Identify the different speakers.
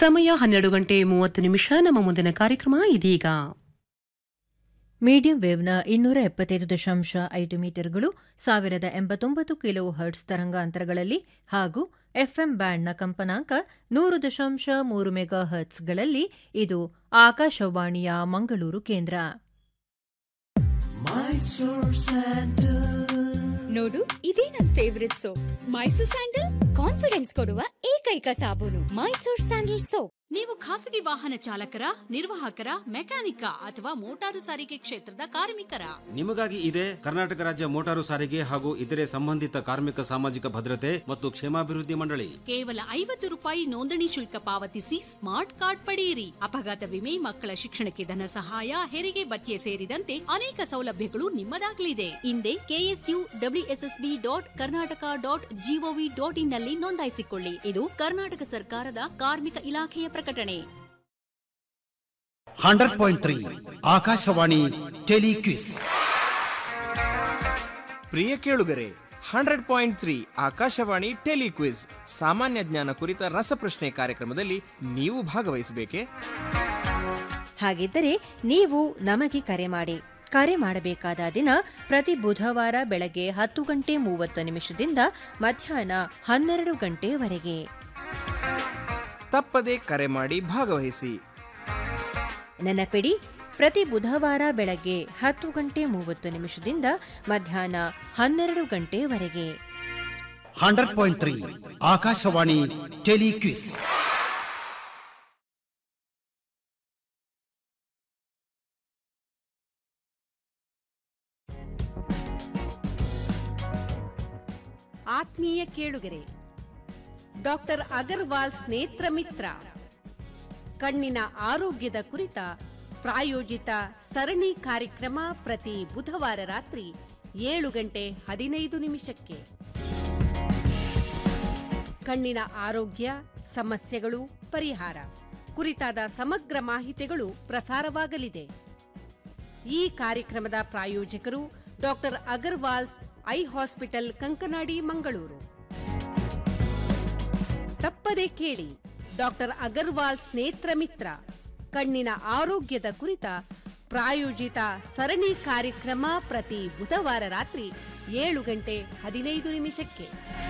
Speaker 1: ಸಮಯ ಹನ್ನೆರಡು ಗಂಟೆ ಮೂವತ್ತು ನಿಮಿಷ ನಮ್ಮ ಮುಂದಿನ ಕಾರ್ಯಕ್ರಮ ಇದೀಗ
Speaker 2: ಮೀಡಿಯಂ ವೇವ್ನ ಇನ್ನೂರ ಎಪ್ಪತ್ತೈದು ದಶಾಂಶ ಐದು ಮೀಟರ್ಗಳು ಸಾವಿರದ ಎಂಬತ್ತೊಂಬತ್ತು ಕಿಲೋ ಹರ್ಟ್ಸ್ ತರಂಗಾಂತರಗಳಲ್ಲಿ ಹಾಗೂ ಎಫ್ಎಂ ಬ್ಯಾಂಡ್ನ ಕಂಪನಾಂಕ ನೂರು ದಶಾಂಶ ಮೂರು ಮೆಗಾ ಹರ್ಟ್ಸ್ಗಳಲ್ಲಿ ಇದು ಆಕಾಶವಾಣಿಯ ಮಂಗಳೂರು ಕೇಂದ್ರ
Speaker 3: ನೋಡು ಇದೇ ನನ್ favourite soap Mysore sandal confidence ಕೊಡುವ ಏಕೈಕ ಸಾಬೂನು ಮೈಸೂರ್ ಸ್ಯಾಂಡಲ್ ಸೋಪ್
Speaker 4: ನೀವು ಖಾಸಗಿ ವಾಹನ ಚಾಲಕರ ನಿರ್ವಾಹಕರ ಮೆಕ್ಯಾನಿಕ ಅಥವಾ ಮೋಟಾರು ಸಾರಿಗೆ ಕ್ಷೇತ್ರದ ಕಾರ್ಮಿಕರ
Speaker 5: ನಿಮಗಾಗಿ ಇದೆ ಕರ್ನಾಟಕ ರಾಜ್ಯ ಮೋಟಾರು ಸಾರಿಗೆ ಹಾಗೂ ಇತರೆ ಸಂಬಂಧಿತ ಕಾರ್ಮಿಕ ಸಾಮಾಜಿಕ ಭದ್ರತೆ ಮತ್ತು ಕ್ಷೇಮಾಭಿವೃದ್ಧಿ ಮಂಡಳಿ
Speaker 4: ಕೇವಲ ಐವತ್ತು ರೂಪಾಯಿ ನೋಂದಣಿ ಶುಲ್ಕ ಪಾವತಿಸಿ ಸ್ಮಾರ್ಟ್ ಕಾರ್ಡ್ ಪಡೆಯಿರಿ ಅಪಘಾತ ವಿಮೆ ಮಕ್ಕಳ ಶಿಕ್ಷಣಕ್ಕೆ ಧನ ಸಹಾಯ ಹೆರಿಗೆ ಭತ್ಯೆ ಸೇರಿದಂತೆ ಅನೇಕ ಸೌಲಭ್ಯಗಳು ನಿಮ್ಮದಾಗಲಿದೆ ಹಿಂದೆ KSU WSSB dot Karnataka dot GOV dot in ನಲ್ಲಿ ನೋಂದಾಯಿಸಿಕೊಳ್ಳಿ ಇದು ಕರ್ನಾಟಕ ಸರ್ಕಾರದ ಕಾರ್ಮಿಕ ಇಲಾಖೆಯ ಪ್ರಕಟಣೆ
Speaker 6: hundred point three Akashvani telequiz
Speaker 7: ಪ್ರಿಯ ಕೇಳುಗರೆ hundred point three Akashvani telequiz ಸಾಮಾನ್ಯ ಜ್ಞಾನ ಕುರಿತ ರಸಪ್ರಶ್ನೆ ಕಾರ್ಯಕ್ರಮದಲ್ಲಿ ನೀವು ಭಾಗವಹಿಸಬೇಕೆ
Speaker 2: ಹಾಗಿದ್ದರೆ ನೀವು ನಮಗೆ ಕರೆ ಮಾಡಿ ಕರೆ ಮಾಡಬೇಕಾದ ದಿನ ಪ್ರತಿ ಬುಧವಾರ ಬೆಳಗ್ಗೆ ಹತ್ತು ಗಂಟೆ ಮೂವತ್ತು ನಿಮಿಷದಿಂದ ಮಧ್ಯಾಹ್ನ ಹನ್ನೆರಡು ಗಂಟೆಯವರೆಗೆ
Speaker 7: ತಪ್ಪದೆ ಕರೆ ಮಾಡಿ ಭಾಗವಹಿಸಿ
Speaker 2: ನೆನಪಿಡಿ ಪ್ರತಿ ಬುಧವಾರ ಬೆಳಗ್ಗೆ ಹತ್ತು ಗಂಟೆ ಮೂವತ್ತು ನಿಮಿಷದಿಂದ ಮಧ್ಯಾಹ್ನ ಹನ್ನೆರಡು ಗಂಟೆಯವರೆಗೆ
Speaker 6: hundred point three Akashvani telequiz
Speaker 8: ಆತ್ಮೀಯ ಕೇಳುಗರೆ ಡಾಕ್ಟರ್ ಅಗರ್ವಾಲ್ ಸ್ನೇತ್ರ ಮಿತ್ರ ಕಣ್ಣಿನ ಆರೋಗ್ಯದ ಕುರಿತ ಪ್ರಾಯೋಜಿತ ಸರಣಿ ಕಾರ್ಯಕ್ರಮ ಪ್ರತಿ ಬುಧವಾರ ರಾತ್ರಿ ಏಳು ಗಂಟೆ ಹದಿನೈದು ನಿಮಿಷಕ್ಕೆ ಕಣ್ಣಿನ ಆರೋಗ್ಯ ಸಮಸ್ಯೆಗಳು ಪರಿಹಾರ ಕುರಿತಾದ ಸಮಗ್ರ ಮಾಹಿತಿಗಳು ಪ್ರಸಾರವಾಗಲಿದೆ ಈ ಕಾರ್ಯಕ್ರಮದ ಪ್ರಾಯೋಜಕರು doctor Agarwal's eye hospital Kankanadi Mangaluru ತಪ್ಪದೆ ಕೇಳಿ ಡಾಕ್ಟರ್ ಅಗರ್ವಾಲ್ಸ್ ನೇತ್ರ ಮಿತ್ರ ಕಣ್ಣಿನ ಆರೋಗ್ಯದ ಕುರಿತ ಪ್ರಾಯೋಜಿತ ಸರಣಿ ಕಾರ್ಯಕ್ರಮ ಪ್ರತಿ ಬುಧವಾರ ರಾತ್ರಿ ಏಳು ಗಂಟೆ ಹದಿನೈದು ನಿಮಿಷಕ್ಕೆ